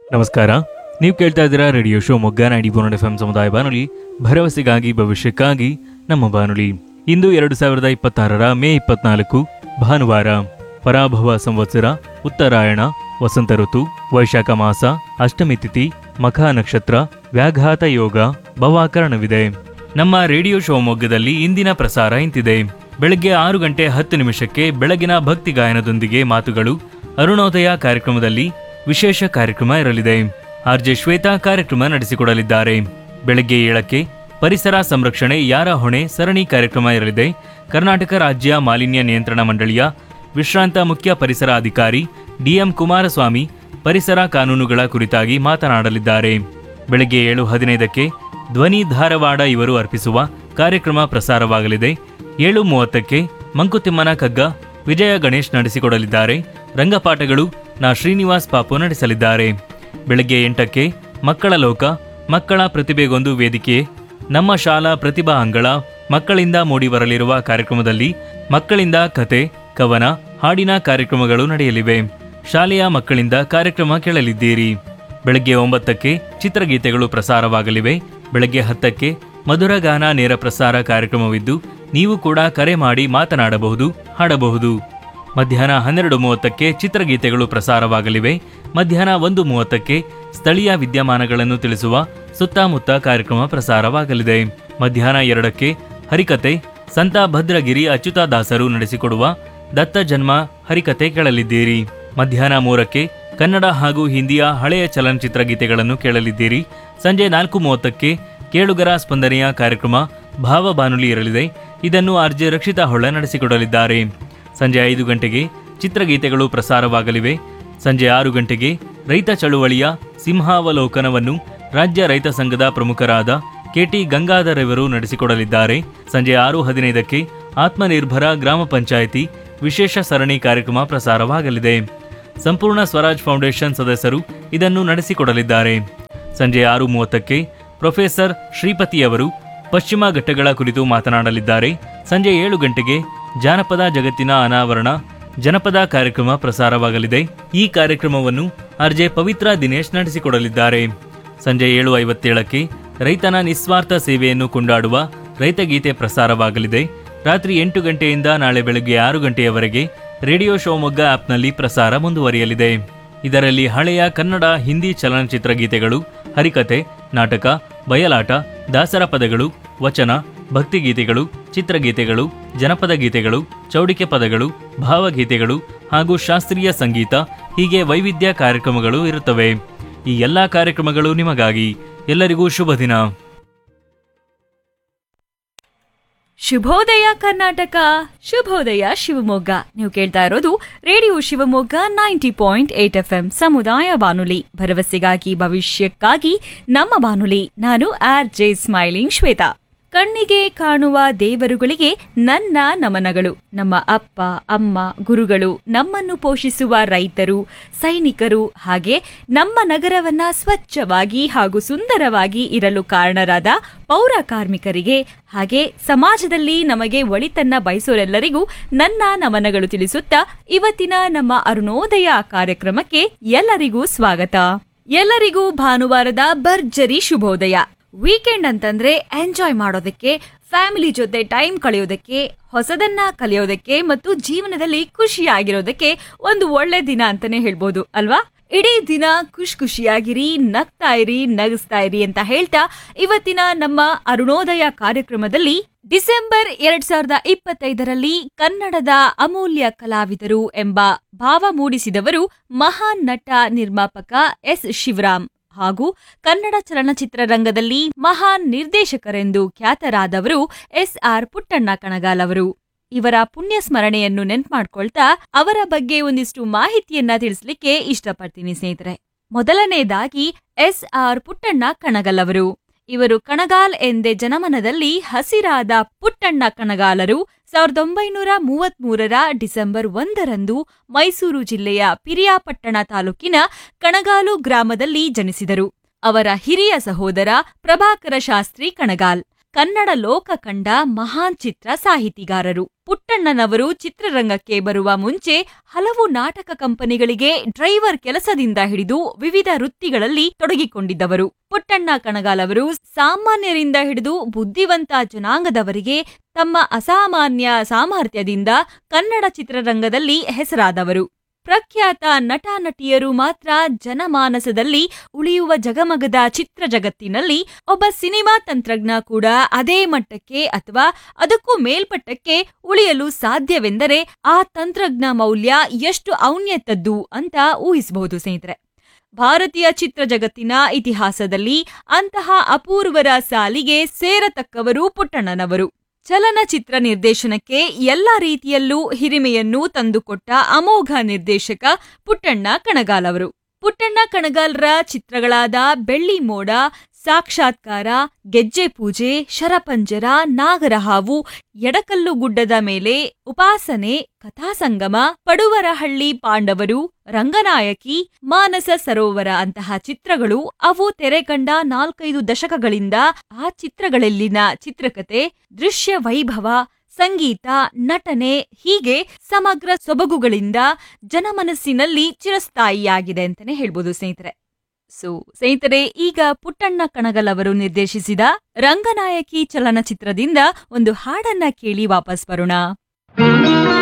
ನಮಸ್ಕಾರ ನೀವು ಕೇಳ್ತಾ ಇದ್ದೀರಾ radio Shivamogga ninety four F M ಸಮುದಾಯ ಬಾನುಲಿ ಭರವಸೆಗಾಗಿ ಭವಿಷ್ಯಕ್ಕಾಗಿ ನಮ್ಮ ಬಾನುಲಿ ಇಂದು ಎರಡು ಸಾವಿರದ ಇಪ್ಪತ್ತಾರರ ಮೇ ಇಪ್ಪತ್ನಾಲ್ಕು ಭಾನುವಾರ ಪರಾಭವ ಸಂವತ್ಸರ ಉತ್ತರಾಯಣ ವಸಂತ ಋತು ವೈಶಾಖ ಮಾಸ ಅಷ್ಟಮಿ ತಿಥಿ ಮಖ ನಕ್ಷತ್ರ ವ್ಯಾಘಾತ ಯೋಗ ಭವಾಕರಣವಿದೆ ನಮ್ಮ ರೇಡಿಯೋ ಶಿವಮೊಗ್ಗದಲ್ಲಿ ಇಂದಿನ ಪ್ರಸಾರ ಇಂತಿದೆ ಬೆಳಗ್ಗೆ ಆರು ಗಂಟೆ ಹತ್ತು ನಿಮಿಷಕ್ಕೆ ಬೆಳಗಿನ ಭಕ್ತಿ ಗಾಯನದೊಂದಿಗೆ ಮಾತುಗಳು ಅರುಣೋದಯ ಕಾರ್ಯಕ್ರಮದಲ್ಲಿ ವಿಶೇಷ ಕಾರ್ಯಕ್ರಮ ಇರಲಿದೆ ಆರ್ಜೆ ಶ್ವೇತಾ ಕಾರ್ಯಕ್ರಮ ನಡೆಸಿಕೊಡಲಿದ್ದಾರೆ ಬೆಳಗ್ಗೆ ಏಳಕ್ಕೆ ಪರಿಸರ ಸಂರಕ್ಷಣೆ ಯಾರ ಹೊಣೆ ಸರಣಿ ಕಾರ್ಯಕ್ರಮ ಇರಲಿದೆ ಕರ್ನಾಟಕ ರಾಜ್ಯ ಮಾಲಿನ್ಯ ನಿಯಂತ್ರಣ ಮಂಡಳಿಯ ವಿಶ್ರಾಂತ ಮುಖ್ಯ ಪರಿಸರ ಅಧಿಕಾರಿ ಡಿಎಂ ಕುಮಾರಸ್ವಾಮಿ ಪರಿಸರ ಕಾನೂನುಗಳ ಕುರಿತಾಗಿ ಮಾತನಾಡಲಿದ್ದಾರೆ ಬೆಳಗ್ಗೆ ಏಳು ಹದಿನೈದಕ್ಕೆ ಧ್ವನಿ ಧಾರವಾಡ ಇವರು ಅರ್ಪಿಸುವ ಕಾರ್ಯಕ್ರಮ ಪ್ರಸಾರವಾಗಲಿದೆ ಏಳು ಮೂವತ್ತಕ್ಕೆ ಮಂಕುತಿಮ್ಮನ ಕಗ್ಗ ವಿಜಯ ಗಣೇಶ್ ನಡೆಸಿಕೊಡಲಿದ್ದಾರೆ ರಂಗಪಾಠಗಳು ನಾ ಶ್ರೀನಿವಾಸ್ ಪಾಪು ನಡೆಸಲಿದ್ದಾರೆ ಬೆಳಗ್ಗೆ ಎಂಟಕ್ಕೆ ಮಕ್ಕಳ ಲೋಕ ಮಕ್ಕಳ ಪ್ರತಿಭೆಗೊಂದು ವೇದಿಕೆ ನಮ್ಮ ಶಾಲಾ ಪ್ರತಿಭಾ ಅಂಗಳ ಮಕ್ಕಳಿಂದ ಮೂಡಿಬರಲಿರುವ ಕಾರ್ಯಕ್ರಮದಲ್ಲಿ ಮಕ್ಕಳಿಂದ ಕತೆ ಕವನ ಹಾಡಿನ ಕಾರ್ಯಕ್ರಮಗಳು ನಡೆಯಲಿವೆ ಶಾಲೆಯ ಮಕ್ಕಳಿಂದ ಕಾರ್ಯಕ್ರಮ ಕೇಳಲಿದ್ದೀರಿ ಬೆಳಗ್ಗೆ ಒಂಬತ್ತಕ್ಕೆ ಚಿತ್ರಗೀತೆಗಳು ಪ್ರಸಾರವಾಗಲಿವೆ ಬೆಳಗ್ಗೆ ಹತ್ತಕ್ಕೆ ಮಧುರಗಾನ ನೇರ ಪ್ರಸಾರ ಕಾರ್ಯಕ್ರಮವಿದ್ದು ನೀವು ಕೂಡ ಕರೆ ಮಾಡಿ ಮಾತನಾಡಬಹುದು ಹಾಡಬಹುದು ಮಧ್ಯಾಹ್ನ ಹನ್ನೆರಡು ಮೂವತ್ತಕ್ಕೆ ಚಿತ್ರಗೀತೆಗಳು ಪ್ರಸಾರವಾಗಲಿವೆ ಮಧ್ಯಾಹ್ನ ಒಂದು ಮೂವತ್ತಕ್ಕೆ ಸ್ಥಳೀಯ ವಿದ್ಯಮಾನಗಳನ್ನು ತಿಳಿಸುವ ಸುತ್ತಮುತ್ತ ಕಾರ್ಯಕ್ರಮ ಪ್ರಸಾರವಾಗಲಿದೆ ಮಧ್ಯಾಹ್ನ ಎರಡಕ್ಕೆ ಹರಿಕತೆ ಸಂತ ಭದ್ರಗಿರಿ ಅಚ್ಯುತದಾಸರು ನಡೆಸಿಕೊಡುವ ದತ್ತ ಜನ್ಮ ಹರಿಕತೆ ಕೇಳಲಿದ್ದೀರಿ ಮಧ್ಯಾಹ್ನ ಮೂರಕ್ಕೆ ಕನ್ನಡ ಹಾಗೂ ಹಿಂದಿಯ ಹಳೆಯ ಚಲನಚಿತ್ರ ಗೀತೆಗಳನ್ನು ಕೇಳಲಿದ್ದೀರಿ ಸಂಜೆ ನಾಲ್ಕು ಮೂವತ್ತಕ್ಕೆ ಕೇಳುಗರ ಸ್ಪಂದನೆಯ ಕಾರ್ಯಕ್ರಮ ಭಾವ ಬಾನುಲಿ ಇರಲಿದೆ ಇದನ್ನು ಆರ್ಜೆ ರಕ್ಷಿತಾ ಹೊಳ್ಳ ನಡೆಸಿಕೊಡಲಿದ್ದಾರೆ ಸಂಜೆ ಐದು ಗಂಟೆಗೆ ಚಿತ್ರಗೀತೆಗಳು ಪ್ರಸಾರವಾಗಲಿವೆ ಸಂಜೆ ಆರು ಗಂಟೆಗೆ ರೈತ ಚಳುವಳಿಯ ಸಿಂಹಾವಲೋಕನವನ್ನು ರಾಜ್ಯ ರೈತ ಸಂಘದ ಪ್ರಮುಖರಾದ ಕೆಟಿ ಗಂಗಾಧರ್ ಇವರು ನಡೆಸಿಕೊಡಲಿದ್ದಾರೆ ಸಂಜೆ ಆರು ಹದಿನೈದಕ್ಕೆ ಆತ್ಮನಿರ್ಭರ ಗ್ರಾಮ ಪಂಚಾಯಿತಿ ವಿಶೇಷ ಸರಣಿ ಕಾರ್ಯಕ್ರಮ ಪ್ರಸಾರವಾಗಲಿದೆ ಸಂಪೂರ್ಣ ಸ್ವರಾಜ್ ಫೌಂಡೇಶನ್ ಸದಸ್ಯರು ಇದನ್ನು ನಡೆಸಿಕೊಡಲಿದ್ದಾರೆ ಸಂಜೆ ಆರು ಮೂವತ್ತಕ್ಕೆ ಪ್ರೊಫೆಸರ್ ಶ್ರೀಪತಿಯವರು ಪಶ್ಚಿಮ ಘಟ್ಟಗಳ ಕುರಿತು ಮಾತನಾಡಲಿದ್ದಾರೆ ಸಂಜೆ ಏಳು ಗಂಟೆಗೆ ಜಾನಪದ ಜಗತ್ತಿನ ಅನಾವರಣ ಜನಪದ ಕಾರ್ಯಕ್ರಮ ಪ್ರಸಾರವಾಗಲಿದೆ ಈ ಕಾರ್ಯಕ್ರಮವನ್ನು ಆರ್ಜೆ ಪವಿತ್ರ ದಿನೇಶ್ ನಡೆಸಿಕೊಡಲಿದ್ದಾರೆ ಸಂಜೆ ಏಳು ಐವತ್ತೇಳಕ್ಕೆ ರೈತನ ನಿಸ್ವಾರ್ಥ ಸೇವೆಯನ್ನು ಕೊಂಡಾಡುವ ರೈತಗೀತೆ ಪ್ರಸಾರವಾಗಲಿದೆ ರಾತ್ರಿ ಎಂಟು ಗಂಟೆಯಿಂದ ನಾಳೆ ಬೆಳಗ್ಗೆ ಆರು ಗಂಟೆಯವರೆಗೆ ರೇಡಿಯೋ ಶಿವಮೊಗ್ಗ ಆಪ್ನಲ್ಲಿ ಪ್ರಸಾರ ಮುಂದುವರಿಯಲಿದೆ ಇದರಲ್ಲಿ ಹಳೆಯ ಕನ್ನಡ ಹಿಂದಿ ಚಲನಚಿತ್ರ ಗೀತೆಗಳು ಹರಿಕತೆ ನಾಟಕ ಬಯಲಾಟ ದಾಸರ ಪದಗಳು ವಚನ ಭಕ್ತಿಗೀತೆಗಳು ಚಿತ್ರಗೀತೆಗಳು ಜನಪದ ಗೀತೆಗಳು ಚೌಡಿಕೆ ಪದಗಳು ಭಾವಗೀತೆಗಳು ಹಾಗೂ ಶಾಸ್ತ್ರೀಯ ಸಂಗೀತ ಹೀಗೆ ವೈವಿಧ್ಯ ಕಾರ್ಯಕ್ರಮಗಳು ಇರುತ್ತವೆ ಈ ಎಲ್ಲಾ ಕಾರ್ಯಕ್ರಮಗಳು ನಿಮಗಾಗಿ ಎಲ್ಲರಿಗೂ ಶುಭ ದಿನ ಶುಭೋದಯ ಕರ್ನಾಟಕ ಶುಭೋದಯ ಶಿವಮೊಗ್ಗ ನೀವು ಕೇಳ್ತಾ ಇರೋದು radio Shivamogga ninety point eight F M ಸಮುದಾಯ ಬಾನುಲಿ ಭರವಸೆಗಾಗಿ ಭವಿಷ್ಯಕ್ಕಾಗಿ ನಮ್ಮ ಬಾನುಲಿ ನಾನು ಆರ್ ಜೆ ಸ್ಮೈಲಿಂಗ್ ಶ್ವೇತಾ ಕಣ್ಣಿಗೆ ಕಾಣುವ ದೇವರುಗಳಿಗೆ ನನ್ನ ನಮನಗಳು ನಮ್ಮ ಅಪ್ಪ ಅಮ್ಮ ಗುರುಗಳು ನಮ್ಮನ್ನು ಪೋಷಿಸುವ ರೈತರು ಸೈನಿಕರು ಹಾಗೆ ನಮ್ಮ ನಗರವನ್ನ ಸ್ವಚ್ಛವಾಗಿ ಹಾಗೂ ಸುಂದರವಾಗಿ ಇರಲು ಕಾರಣರಾದ ಪೌರ ಕಾರ್ಮಿಕರಿಗೆ ಹಾಗೆ ಸಮಾಜದಲ್ಲಿ ನಮಗೆ ಒಳಿತನ್ನ ಬಯಸೋರೆಲ್ಲರಿಗೂ ನನ್ನ ನಮನಗಳು ತಿಳಿಸುತ್ತಾ ಇವತ್ತಿನ ನಮ್ಮ ಅರುಣೋದಯ ಕಾರ್ಯಕ್ರಮಕ್ಕೆ ಎಲ್ಲರಿಗೂ ಸ್ವಾಗತ ಎಲ್ಲರಿಗೂ ಭಾನುವಾರದ ಭರ್ಜರಿ ಶುಭೋದಯ ವೀಕೆಂಡ್ ಅಂತಂದ್ರೆ ಎಂಜಾಯ್ ಮಾಡೋದಕ್ಕೆ ಫ್ಯಾಮಿಲಿ ಜೊತೆ ಟೈಮ್ ಕಳೆಯೋದಕ್ಕೆ ಹೊಸದನ್ನ ಕಲಿಯೋದಕ್ಕೆ ಮತ್ತು ಜೀವನದಲ್ಲಿ ಖುಷಿಯಾಗಿರೋದಕ್ಕೆ ಒಂದು ಒಳ್ಳೆ ದಿನ ಅಂತಾನೆ ಹೇಳ್ಬೋದು ಅಲ್ವಾ ಇಡೀ ದಿನ ಖುಷಿ ಖುಷಿಯಾಗಿರಿ ನಗ್ತಾ ಇರಿ ನಗಿಸ್ತಾ ಇರಿ ಅಂತ ಹೇಳ್ತಾ ಇವತ್ತಿನ ನಮ್ಮ ಅರುಣೋದಯ ಕಾರ್ಯಕ್ರಮದಲ್ಲಿ ಡಿಸೆಂಬರ್ ಎರಡ್ ಸಾವಿರದ ಇಪ್ಪತ್ತೈದರಲ್ಲಿ ಕನ್ನಡದ ಅಮೂಲ್ಯ ಕಲಾವಿದರು ಎಂಬ ಭಾವ ಮೂಡಿಸಿದವರು ಮಹಾನ್ ನಟ ನಿರ್ಮಾಪಕ ಎಸ್ ಶಿವರಾಮ್ ಹಾಗೂ ಕನ್ನಡ ಚಲನಚಿತ್ರರಂಗದಲ್ಲಿ ಮಹಾನ್ ನಿರ್ದೇಶಕರೆಂದು ಖ್ಯಾತರಾದವರು ಎಸ್ ಆರ್ ಪುಟ್ಟಣ್ಣ ಕಣಗಾಲ್ ಅವರು ಇವರ ಪುಣ್ಯ ಸ್ಮರಣೆಯನ್ನು ನೆನ್ಪು ಮಾಡ್ಕೊಳ್ತಾ ಅವರ ಬಗ್ಗೆ ಒಂದಿಷ್ಟು ಮಾಹಿತಿಯನ್ನ ತಿಳಿಸ್ಲಿಕ್ಕೆ ಇಷ್ಟಪಡ್ತೀನಿ ಸ್ನೇಹಿತರೆ ಮೊದಲನೇದಾಗಿ ಎಸ್ ಆರ್ ಪುಟ್ಟಣ್ಣ ಕಣಗಲ್ ಅವರು ಇವರು ಕಣಗಾಲ್ ಎಂದೇ ಜನಮನದಲ್ಲಿ ಹಸಿರಾದ ಪುಟ್ಟಣ್ಣ ಕಣಗಾಲರು ಸಾವಿರದ ಒಂಬೈನೂರ ಮೂವತ್ಮೂರರ ಡಿಸೆಂಬರ್ ಒಂದರಂದು ಮೈಸೂರು ಜಿಲ್ಲೆಯ ಪಿರಿಯಾಪಟ್ಟಣ ತಾಲೂಕಿನ ಕಣಗಾಲು ಗ್ರಾಮದಲ್ಲಿ ಜನಿಸಿದರು ಅವರ ಹಿರಿಯ ಸಹೋದರ ಪ್ರಭಾಕರ ಶಾಸ್ತ್ರಿ ಕಣಗಾಲ್ ಕನ್ನಡ ಲೋಕ ಕಂಡ ಮಹಾನ್ ಚಿತ್ರ ಸಾಹಿತಿಗಾರರು ಪುಟ್ಟಣ್ಣನವರು ಚಿತ್ರರಂಗಕ್ಕೆ ಬರುವ ಮುಂಚೆ ಹಲವು ನಾಟಕ ಕಂಪನಿಗಳಿಗೆ ಡ್ರೈವರ್ ಕೆಲಸದಿಂದ ಹಿಡಿದು ವಿವಿಧ ವೃತ್ತಿಗಳಲ್ಲಿ ತೊಡಗಿಕೊಂಡಿದ್ದವರು ಪುಟ್ಟಣ್ಣ ಕಣಗಾಲ್ ಅವರು ಸಾಮಾನ್ಯರಿಂದ ಹಿಡಿದು ಬುದ್ಧಿವಂತ ಜನಾಂಗದವರಿಗೆ ತಮ್ಮ ಅಸಾಮಾನ್ಯ ಸಾಮರ್ಥ್ಯದಿಂದ ಕನ್ನಡ ಚಿತ್ರರಂಗದಲ್ಲಿ ಹೆಸರಾದವರು ಪ್ರಖ್ಯಾತ ನಟ ನಟಿಯರು ಮಾತ್ರ ಜನಮಾನಸದಲ್ಲಿ ಉಳಿಯುವ ಜಗಮಗದ ಚಿತ್ರ ಜಗತ್ತಿನಲ್ಲಿ ಒಬ್ಬ ಸಿನಿಮಾ ತಂತ್ರಜ್ಞ ಕೂಡ ಅದೇ ಮಟ್ಟಕ್ಕೆ ಅಥವಾ ಅದಕ್ಕೂ ಮೇಲ್ಪಟ್ಟಕ್ಕೆ ಉಳಿಯಲು ಸಾಧ್ಯವೆಂದರೆ ಆ ತಂತ್ರಜ್ಞ ಮೌಲ್ಯ ಎಷ್ಟು ಔನ್ನತದ್ದು ಅಂತ ಊಹಿಸಬಹುದು ಸ್ನೇಹಿತರೆ ಭಾರತೀಯ ಚಿತ್ರ ಜಗತ್ತಿನ ಇತಿಹಾಸದಲ್ಲಿ ಅಂತಹ ಅಪೂರ್ವರ ಸಾಲಿಗೆ ಸೇರತಕ್ಕವರು ಪುಟ್ಟಣ್ಣನವರು ಚಲನಚಿತ್ರ ನಿರ್ದೇಶನಕ್ಕೆ ಎಲ್ಲ ರೀತಿಯಲ್ಲೂ ಹಿರಿಮೆಯನ್ನು ತಂದುಕೊಟ್ಟ ಅಮೋಘ ನಿರ್ದೇಶಕ ಪುಟ್ಟಣ್ಣ ಕಣಗಾಲ್ ಅವರು ಪುಟ್ಟಣ್ಣ ಕಣಗಾಲ್ರ ಚಿತ್ರಗಳಾದ ಬೆಳ್ಳಿ ಮೋಡ ಸಾಕ್ಷಾತ್ಕಾರ ಗೆಜ್ಜೆ ಪೂಜೆ ಶರಪಂಜರ ನಾಗರಹಾವು ಎಡಕಲ್ಲು ಗುಡ್ಡದ ಮೇಲೆ ಉಪಾಸನೆ ಕಥಾಸಂಗಮ ಪಡುವರಹಳ್ಳಿ ಪಾಂಡವರು ರಂಗನಾಯಕಿ ಮಾನಸ ಸರೋವರ ಅಂತಹ ಚಿತ್ರಗಳು ಅವು ತೆರೆ ಕಂಡ ನಾಲ್ಕೈದು ದಶಕಗಳಿಂದ ಆ ಚಿತ್ರಗಳಲ್ಲಿನ ಚಿತ್ರಕತೆ ದೃಶ್ಯ ವೈಭವ ಸಂಗೀತ ನಟನೆ ಹೀಗೆ ಸಮಗ್ರ ಸೊಬಗುಗಳಿಂದ ಜನಮನಸ್ಸಿನಲ್ಲಿ ಚಿರಸ್ಥಾಯಿಯಾಗಿದೆ ಅಂತಾನೆ ಹೇಳ್ಬೋದು ಸ್ನೇಹಿತರೆ ಸೊ ಸ್ನೇಹಿತರೆ ಈಗ ಪುಟ್ಟಣ್ಣ ಕಣಗಲ್ ಅವರು ನಿರ್ದೇಶಿಸಿದ ರಂಗನಾಯಕಿ ಚಲನಚಿತ್ರದಿಂದ ಒಂದು ಹಾಡನ್ನ ಕೇಳಿ ವಾಪಸ್ ಬರೋಣ